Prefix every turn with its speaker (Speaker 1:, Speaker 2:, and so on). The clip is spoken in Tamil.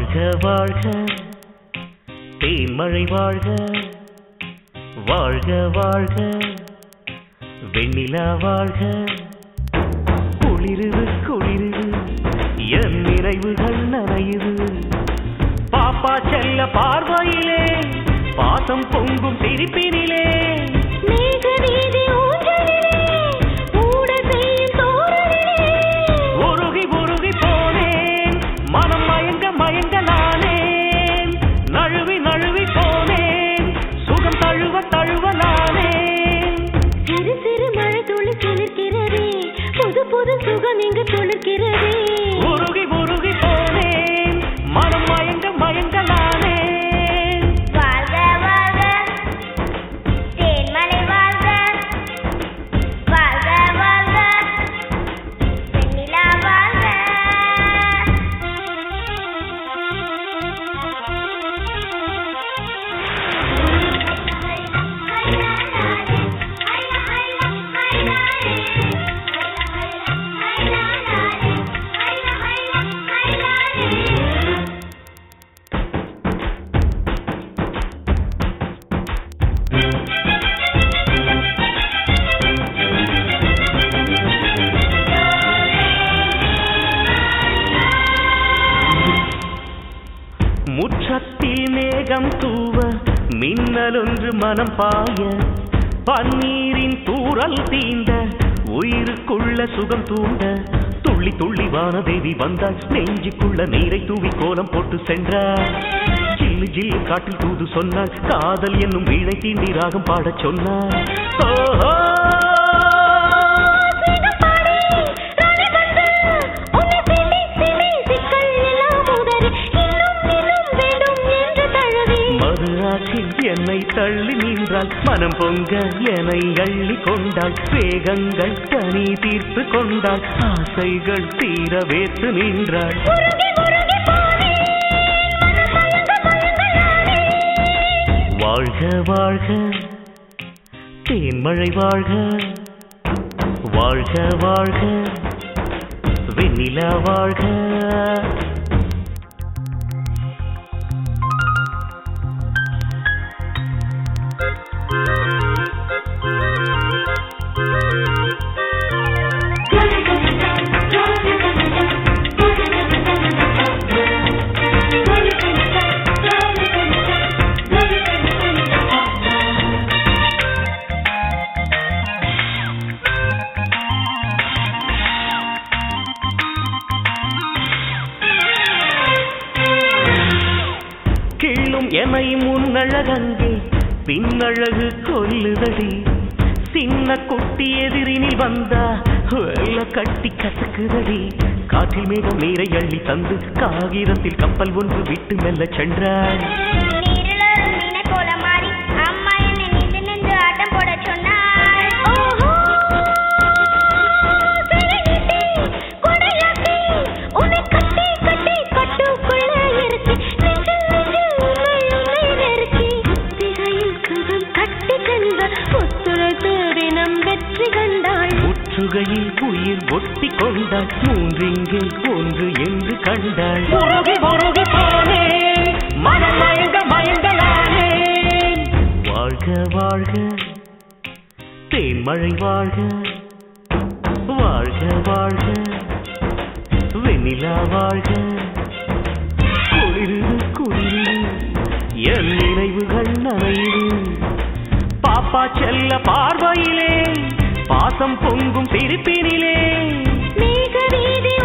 Speaker 1: வாழ்க வாழ்க தேன்மழை வாழ்க வாழ்க வாழ்க வெண்ணிலா வாழ்க குளிருது குளிருது என் நினைவுகள் நனையுது பாப்பா செல்ல பார்வையிலே பாசம் பொங்கும் சிரிப்பினிலே
Speaker 2: மேக வீதி ஊஞ்சலிலே ஊட செய்யும் தோரணிலே
Speaker 1: உருகி உருகி போனேன் மனம் மயங்க மயங்க நானேன் நழுவி நழுவி போனேன் சுகம் தழுவ தழுவ நானேன்
Speaker 2: சிறு சிறு மழை துளி சிலிர்க்கிறதே புது புது சுகம் இங்கு துளிர்க்கிறதே
Speaker 1: உருகி உருகி போனேன் மனம் மயங்க மயங்க நானேன்
Speaker 2: வாழ்க வாழ்க தேன்மலை வாழ்க வாழ்க வாழ்க வெண்ணிலா வாழ்க
Speaker 1: முற்றத்தில் மேகம் தூவ மின்னலொன்று மனம் பாய பன்னீரின் தூறல் தீண்ட உயிருக்குள்ள சுகம் தூண்ட துள்ளி துள்ளி வானதேவி வந்தாள் நெஞ்சுக்குள்ள நீரை தூவி கோலம் போட்டு சென்றாள் ஜில்லு ஜில்லு காட்டில் தூது சொன்னாள் காதல் என்னும் வீணை தீண்டி ராகம் பாடச் சொன்னாள் ஓஹோ மது ஆற்றில் என்னை தள்ளி நின்றாள் மனம் பொங்க என்னை அள்ளி கொண்டாள் வேகங்கள் தனி தீர்த்து கொண்டாள் ஆசைகள் தீர வேத்து நின்றாள் வாழ்க வாழ்க தேன்மழை வாழ்க வாழ்க வாழ்க வெண்ணிலா வாழ்க கிள்ளும் எமை முன்னழகங்கே பின்னழகு கொல்லுதடி சின்ன குட்டி எதிரினில் வந்தா வெள்ள கட்டி கசக்குதடி காற்றில் மேகம் நீரை அள்ளி தந்து காகிதத்தில் கப்பல் ஒன்று விட்டு மெல்ல சென்றாள்
Speaker 2: வெற்றி கண்டாள்
Speaker 1: முற்றுகையில் உயிர் ஒட்டி கொண்டாள் மூன்றிங்கே ஒன்று என்று கண்டாள் முருகி முருகி போனேன் மனம் மயங்க மயங்கலானேன் வாழ்க வாழ்க தேன்மழை வாழ்க வாழ்க வாழ்க வெண்ணிலா வாழ்க குளிருது குளிருது என் நினைவுகள் நனையுது பாப்பா செல்ல பார்வையிலே பாசம் பொங்கும் சிரிப்பினிலே
Speaker 2: மேக வீதி